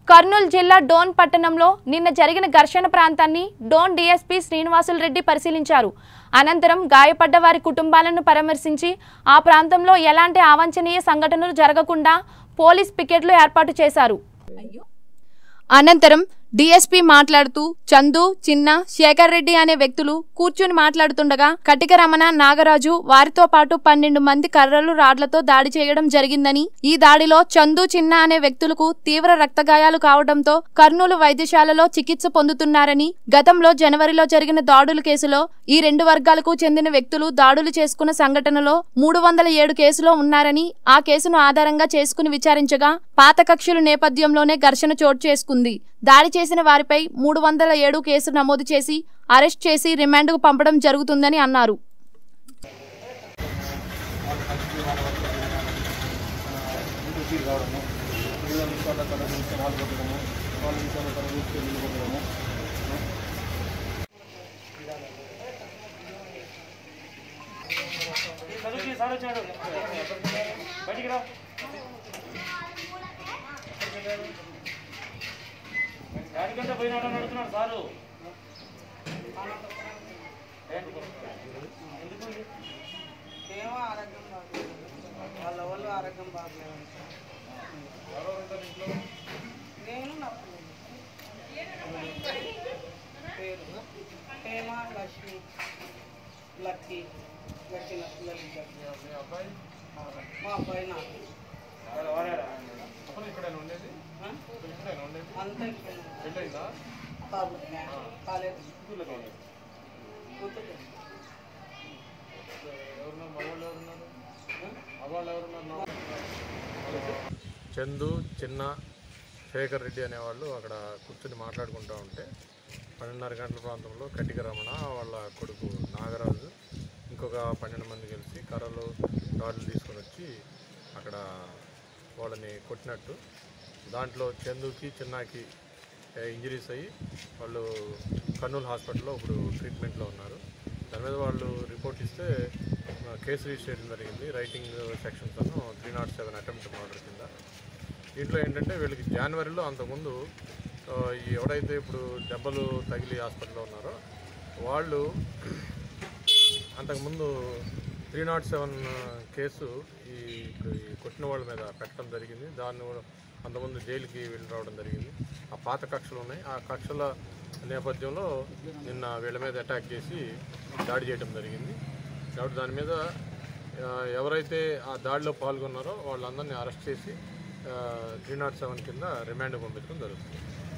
కర్నూలు జిల్లా డోన్ పట్టణంలో నిన్న జరిగిన ఘర్షణ ప్రాంతాన్ని డోన్ డీఎస్పీ శ్రీనివాసులు రెడ్డి పరిశీలించారు అనంతరం గాయపడ్డ వారి కుటుంబాలను పరామర్శించి ఆ ప్రాంతంలో ఎలాంటి అవాంఛనీయ సంఘటనలు జరగకుండా పోలీస్ పికెట్లు ఏర్పాటు చేశారు అనంతరం డీఎస్పీ మాట్లాడుతూ చందు చిన్న శేఖర్ రెడ్డి అనే వ్యక్తులు కూర్చుని మాట్లాడుతుండగా కటిక రమణ నాగరాజు వారితో పాటు పన్నెండు మంది కర్రలు రాడ్లతో దాడి చేయడం జరిగిందని ఈ దాడిలో చందు చిన్న అనే వ్యక్తులకు తీవ్ర రక్తగాయాలు కావడంతో కర్నూలు వైద్యశాలలో చికిత్స పొందుతున్నారని గతంలో జనవరిలో జరిగిన దాడుల కేసులో ఈ రెండు వర్గాలకు చెందిన వ్యక్తులు దాడులు చేసుకున్న సంఘటనలో మూడు వందల ఏడు కేసులో ఉన్నారని ఆ కేసును ఆధారంగా చేసుకుని విచారించగా పాత కక్షల నేపథ్యంలోనే ఘర్షణ చోటు చేసుకుంది దాడి చేసిన వారిపై మూడు వందల ఏడు కేసు నమోదు చేసి అరెస్ట్ చేసి రిమాండ్కు పంపడం జరుగుతుందని అన్నారు ఇంటికి రావడము పిల్లల విషయాల్లో తల చూస్తే వాళ్ళు కొట్టడము వాళ్ళ విషయాల్లో తల చూస్తే వీళ్ళు కొట్టడము చదువుకి సార్ వచ్చాడు బయటికి రా దానికంటే పోయినాడు అని అడుగుతున్నాడు సారు ఎందుకు ఏమో ఆరోగ్యం బాగలేదు వాళ్ళ వాళ్ళు ఆరోగ్యం బాగలేదు నేను నా పిల్లలు పేరు హేమ లక్ష్మి లక్కీ లక్ష్మి పిల్లలు ఇద్దరు. మా అబ్బాయి నాకు అప్పుడు ఇక్కడేనా ఉండేది ఆ? ఇక్కడేనా ఉండేది అంతా ఇక్కడ పెళ్ళయిందా కాదు కాలేదు స్కూల్లో కాలేదు కూతురు ఎవరున్నారు మగవాళ్ళు ఎవరున్నారు మగవాళ్ళు ఎవరున్నారు చందు చిన్న శేఖర్ రెడ్డి అనేవాళ్ళు అక్కడ కూర్చొని మాట్లాడుకుంటూ ఉంటే పన్నెండున్నర గంటల ప్రాంతంలో కటిక రమణ వాళ్ళ కొడుకు నాగరాజు ఇంకొక పన్నెండు మంది కలిసి కర్రలు రాడ్లు తీసుకొని వచ్చి అక్కడ వాళ్ళని కొట్టినట్టు దాంట్లో చందుకి చిన్నాకి ఇంజరీస్ అయ్యి వాళ్ళు కర్నూలు హాస్పిటల్లో ఇప్పుడు ట్రీట్మెంట్లో ఉన్నారు దాని మీద వాళ్ళు రిపోర్ట్ ఇస్తే ఆ, కేసు రిజిస్టర్ చేయడం జరిగింది రైటింగ్ సెక్షన్స్ అను three nought seven attempt murder కింద దీంట్లో ఏంటంటే వీళ్ళకి జనవరిలో అంతకుముందు ఆ, ఈ ఎవడైతే ఇప్పుడు దెబ్బలు తగిలి హాస్పిటల్లో ఉన్నారో వాళ్ళు అంతకుముందు త్రీ నాట్ సెవెన్ కేసు ఈ ఈ కొట్టిన వాళ్ళ మీద పెట్టడం జరిగింది దాన్ని కూడా అంతకుముందు జైలుకి వెళ్ళి రావడం జరిగింది ఆ పాత కక్షలు ఉన్నాయి ఆ కక్షల నేపథ్యంలో నిన్న వీళ్ళ మీద అటాక్ చేసి దాడి చేయడం జరిగింది కాబట్టి దాని మీద ఆ, ఎవరైతే ఆ దాడిలో పాల్గొన్నారో వాళ్ళందరినీ అరెస్ట్ చేసి త్రీ నాట్ సెవెన్ కింద రిమాండ్ పంపించడం జరుగుతుంది